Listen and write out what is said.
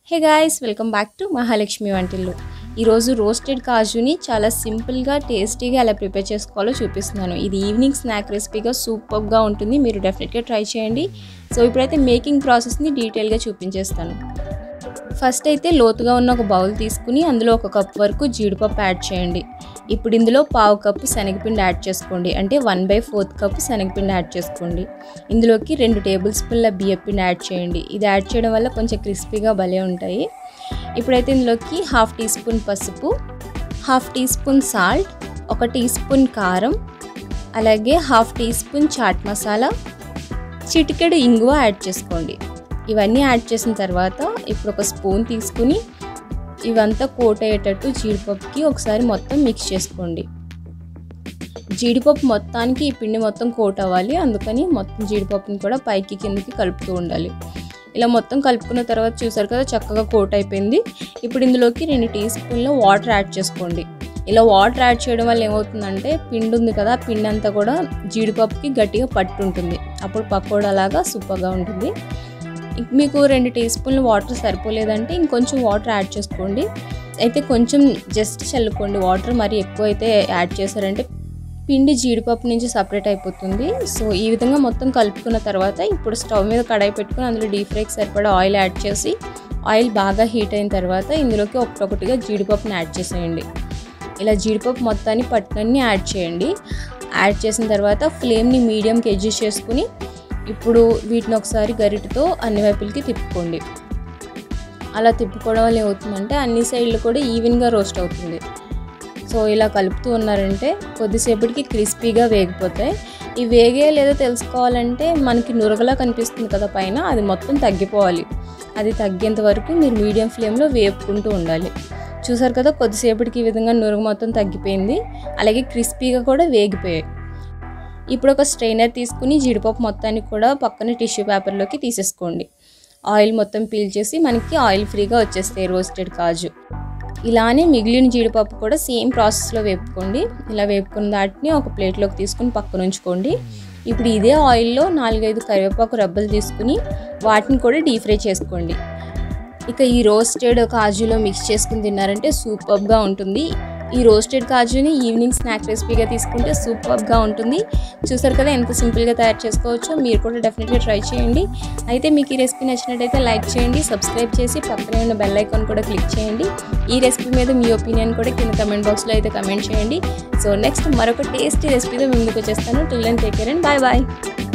hey guys welcome back to Mahalakshmi వంటిల్లు ఈరోజు roasted కాజుని చాలా సింపుల్గా టేస్టీగా ఎలా ప్రిపేర్ చేసుకోవాలో చూపిస్తున్నాను ఇది ఈవినింగ్ స్నాక్ రెసిపీగా సూపర్గా ఉంటుంది మీరు డెఫినెట్గా ట్రై చేయండి సో ఇప్పుడైతే మేకింగ్ ప్రాసెస్ని డీటెయిల్గా చూపించేస్తాను ఫస్ట్ అయితే లోతుగా ఉన్న ఒక బౌల్ తీసుకుని అందులో ఒక కప్ వరకు జీడిపప్పు యాడ్ చేయండి ఇప్పుడు ఇందులో పావు కప్పు శనగపిండి యాడ్ చేసుకోండి అంటే వన్ బై ఫోర్త్ కప్పు శనగపిండి యాడ్ చేసుకోండి ఇందులోకి రెండు టేబుల్ స్పూన్ల బియ్యపిండి యాడ్ చేయండి ఇది యాడ్ చేయడం వల్ల కొంచెం క్రిస్పీగా భలే ఉంటాయి ఇప్పుడైతే ఇందులోకి హాఫ్ టీ స్పూన్ పసుపు హాఫ్ టీ స్పూన్ సాల్ట్ ఒక టీ స్పూన్ కారం అలాగే half teaspoon chaat masala చిటికెడు ఇంగువ యాడ్ చేసుకోండి ఇవన్నీ యాడ్ చేసిన తర్వాత ఇప్పుడు ఒక స్పూన్ తీసుకుని ఇవంతా కోట్ అయ్యేటట్టు జీడిపప్పుకి ఒకసారి మొత్తం మిక్స్ చేసుకోండి జీడిపప్పు మొత్తానికి ఈ పిండి మొత్తం కోట్ అవ్వాలి అందుకని మొత్తం జీడిపప్పుని కూడా పైకి కిందకి కలుపుతూ ఉండాలి ఇలా మొత్తం కలుపుకున్న తర్వాత చూసారు కదా చక్కగా కోట్ అయిపోయింది ఇప్పుడు ఇందులోకి రెండు టీ స్పూన్ల వాటర్ యాడ్ చేసుకోండి ఇలా వాటర్ యాడ్ చేయడం వల్ల ఏమవుతుందంటే పిండి ఉంది కదా పిండి అంతా కూడా జీడిపప్పుకి గట్టిగా పట్టుంటుంది అప్పుడు పకోడా లాగా సూపర్గా ఉంటుంది మీకు రెండు టీ స్పూన్లు వాటర్ సరిపోలేదంటే ఇంకొంచెం వాటర్ యాడ్ చేసుకోండి అయితే కొంచెం జస్ట్ చల్లుకోండి వాటర్ మరి ఎక్కువ అయితే యాడ్ చేశారంటే పిండి జీడిపప్పు నుంచి సపరేట్ అయిపోతుంది సో ఈ విధంగా మొత్తం కలుపుకున్న తర్వాత ఇప్పుడు స్టవ్ మీద కడాయి పెట్టుకుని అందులో డీప్ ఫ్రైకి సరిపడా ఆయిల్ యాడ్ చేసి ఆయిల్ బాగా హీట్ అయిన తర్వాత ఇందులోకి ఒకటొకటిగా జీడిపప్పుని యాడ్ చేసేయండి ఇలా జీడిపప్పు మొత్తాన్ని పట్టునన్ని యాడ్ చేయండి యాడ్ చేసిన తర్వాత ఫ్లేమ్ని మీడియంకి అడ్జస్ట్ చేసుకుని ఇప్పుడు వీటిని ఒకసారి గరిటతో అన్ని వైపులకి తిప్పుకోండి అలా తిప్పుకోవడం వల్ల ఏమవుతుందంటే అన్ని సైడ్లు కూడా ఈవెన్గా రోస్ట్ అవుతుంది సో ఇలా కలుపుతూ ఉన్నారంటే కొద్దిసేపటికి క్రిస్పీగా వేగిపోతాయి ఈ వేగే లేదో తెలుసుకోవాలంటే మనకి నురగలా కనిపిస్తుంది కదా పైన అది మొత్తం తగ్గిపోవాలి అది తగ్గేంత వరకు మీరు మీడియం ఫ్లేమ్లో వేపుకుంటూ ఉండాలి చూసారు కదా కొద్దిసేపటికి ఈ విధంగా నురుగు మొత్తం తగ్గిపోయింది అలాగే క్రిస్పీగా కూడా వేగిపోయాయి ఇప్పుడు ఒక స్ట్రైనర్ తీసుకుని జీడిపప్పు మొత్తాన్ని కూడా పక్కన టిష్యూ పేపర్లోకి తీసేసుకోండి ఆయిల్ మొత్తం పీల్ చేసి మనకి ఆయిల్ ఫ్రీగా వచ్చేస్తాయి రోస్టెడ్ కాజు ఇలానే మిగిలిన జీడిపప్పు కూడా సేమ్ ప్రాసెస్లో వేపుకోండి ఇలా వేపుకున్న దాటిని ఒక ప్లేట్లోకి తీసుకుని పక్కన ఉంచుకోండి ఇప్పుడు ఇదే ఆయిల్లో నాలుగైదు కరివేపాకు రబ్బలు తీసుకుని వాటిని కూడా డీప్ ఫ్రై చేసుకోండి ఇక ఈ రోస్టెడ్ కాజులో మిక్స్ చేసుకుని తిన్నారంటే సూపర్గా ఉంటుంది ఈ రోస్టెడ్ కాజుని ఈవినింగ్ స్నాక్ రెసిపీగా తీసుకుంటే సూపర్గా ఉంటుంది చూసారు కదా ఎంత సింపుల్గా తయారు చేసుకోవచ్చో మీరు కూడా డెఫినెట్గా ట్రై చేయండి అయితే మీకు ఈ రెసిపీ నచ్చినట్టయితే లైక్ చేయండి సబ్స్క్రైబ్ చేసి పక్కనే ఉన్న బెల్ ఐకాన్ కూడా క్లిక్ చేయండి ఈ రెసిపీ మీద మీ ఒపీనియన్ కూడా కింద కమెంట్ బాక్స్లో అయితే కమెంట్ చేయండి సో నెక్స్ట్ మరొక టేస్టీ రెసిపీతో ముందుకు వచ్చేస్తాను till and take care and bye bye